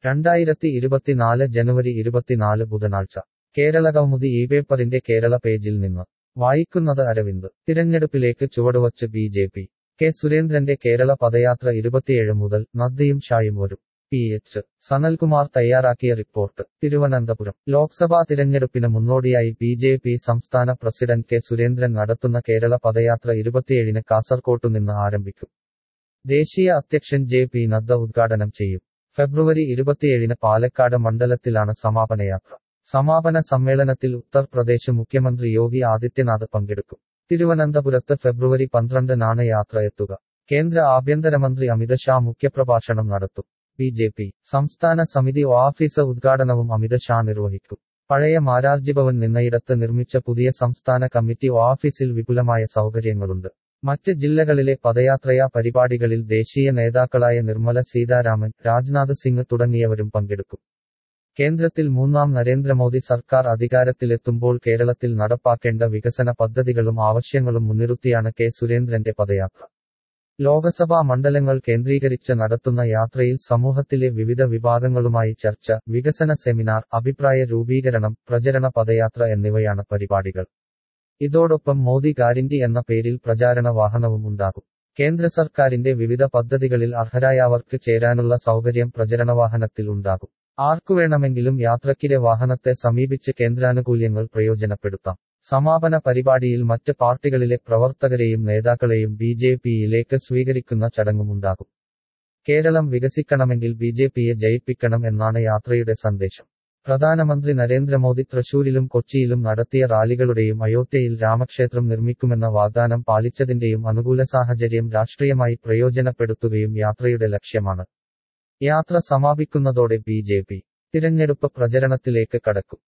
രണ്ടായിരത്തി ഇരുപത്തിനാല് ജനുവരി ഇരുപത്തിനാല് ബുധനാഴ്ച കേരള കൗമുദി ഈ പേപ്പറിന്റെ കേരള പേജിൽ നിന്ന് വായിക്കുന്നത് അരവിന്ദ് തിരഞ്ഞെടുപ്പിലേക്ക് ചുവടുവച്ച് ബി ജെ പി കെ സുരേന്ദ്രന്റെ കേരള പദയാത്ര ഇരുപത്തിയേഴ് മുതൽ നദ്ദയും ഷായും വരും പി എച്ച് സനൽകുമാർ തയ്യാറാക്കിയ റിപ്പോർട്ട് തിരുവനന്തപുരം ലോക്സഭാ തിരഞ്ഞെടുപ്പിന് മുന്നോടിയായി ബി ജെ പി സംസ്ഥാന പ്രസിഡന്റ് കെ സുരേന്ദ്രൻ നടത്തുന്ന കേരള പദയാത്ര ഇരുപത്തിയേഴിന് കാസർകോട്ടുനിന്ന് ആരംഭിക്കും ദേശീയ അധ്യക്ഷൻ ജെ പി നദ്ദ ഉദ്ഘാടനം ചെയ്യും ഫെബ്രുവരി ഇരുപത്തിയേഴിന് പാലക്കാട് മണ്ഡലത്തിലാണ് സമാപനയാത്ര സമാപന സമ്മേളനത്തിൽ ഉത്തർപ്രദേശ് മുഖ്യമന്ത്രി യോഗി ആദിത്യനാഥ് പങ്കെടുക്കും തിരുവനന്തപുരത്ത് ഫെബ്രുവരി പന്ത്രണ്ടിനാണ് യാത്ര എത്തുക കേന്ദ്ര ആഭ്യന്തരമന്ത്രി അമിത് ഷാ മുഖ്യപ്രഭാഷണം നടത്തും ബി ജെ പി സംസ്ഥാന സമിതി ഓഫീസ് ഉദ്ഘാടനവും അമിത് ഷാ നിർവഹിക്കും പഴയ മാരാർജി ഭവൻ നിന്നയിടത്ത് നിർമ്മിച്ച പുതിയ സംസ്ഥാന കമ്മിറ്റി ഓഫീസിൽ വിപുലമായ സൗകര്യങ്ങളുണ്ട് മറ്റ് ജില്ലകളിലെ പദയാത്രയാ പരിപാടികളിൽ ദേശീയ നേതാക്കളായ നിർമ്മല സീതാരാമൻ രാജ്നാഥ് സിംഗ് തുടങ്ങിയവരും പങ്കെടുക്കും കേന്ദ്രത്തിൽ മൂന്നാം നരേന്ദ്രമോദി സർക്കാർ അധികാരത്തിലെത്തുമ്പോൾ കേരളത്തിൽ നടപ്പാക്കേണ്ട വികസന പദ്ധതികളും ആവശ്യങ്ങളും മുൻനിർത്തിയാണ് കെ സുരേന്ദ്രന്റെ പദയാത്ര ലോകസഭാ മണ്ഡലങ്ങൾ കേന്ദ്രീകരിച്ച് നടത്തുന്ന യാത്രയിൽ സമൂഹത്തിലെ വിവിധ വിഭാഗങ്ങളുമായി ചർച്ച വികസന സെമിനാർ അഭിപ്രായ രൂപീകരണം പ്രചരണ പദയാത്ര എന്നിവയാണ് പരിപാടികൾ ഇതോടൊപ്പം മോദി ഗ്യാരണ്ടി എന്ന പേരിൽ പ്രചാരണ വാഹനവും ഉണ്ടാകും കേന്ദ്ര സർക്കാരിന്റെ വിവിധ പദ്ധതികളിൽ അർഹരായവർക്ക് ചേരാനുള്ള സൗകര്യം പ്രചരണ വാഹനത്തിൽ ഉണ്ടാകും ആർക്കുവേണമെങ്കിലും യാത്രക്കിടെ വാഹനത്തെ സമീപിച്ച് കേന്ദ്രാനുകൂല്യങ്ങൾ പ്രയോജനപ്പെടുത്താം സമാപന പരിപാടിയിൽ മറ്റ് പാർട്ടികളിലെ പ്രവർത്തകരെയും നേതാക്കളെയും ബി ജെ പിയിലേക്ക് സ്വീകരിക്കുന്ന ചടങ്ങുമുണ്ടാകും കേരളം വികസിക്കണമെങ്കിൽ ബി ജെ പിയെ ജയിപ്പിക്കണം എന്നാണ് യാത്രയുടെ സന്ദേശം പ്രധാനമന്ത്രി നരേന്ദ്രമോദി തൃശൂരിലും കൊച്ചിയിലും നടത്തിയ റാലികളുടെയും അയോധ്യയിൽ രാമക്ഷേത്രം നിർമ്മിക്കുമെന്ന വാഗ്ദാനം പാലിച്ചതിന്റെയും അനുകൂല സാഹചര്യം രാഷ്ട്രീയമായി പ്രയോജനപ്പെടുത്തുകയും യാത്രയുടെ ലക്ഷ്യമാണ് യാത്ര സമാപിക്കുന്നതോടെ ബി ജെ പി തിരഞ്ഞെടുപ്പ് പ്രചരണത്തിലേക്ക് കടക്കും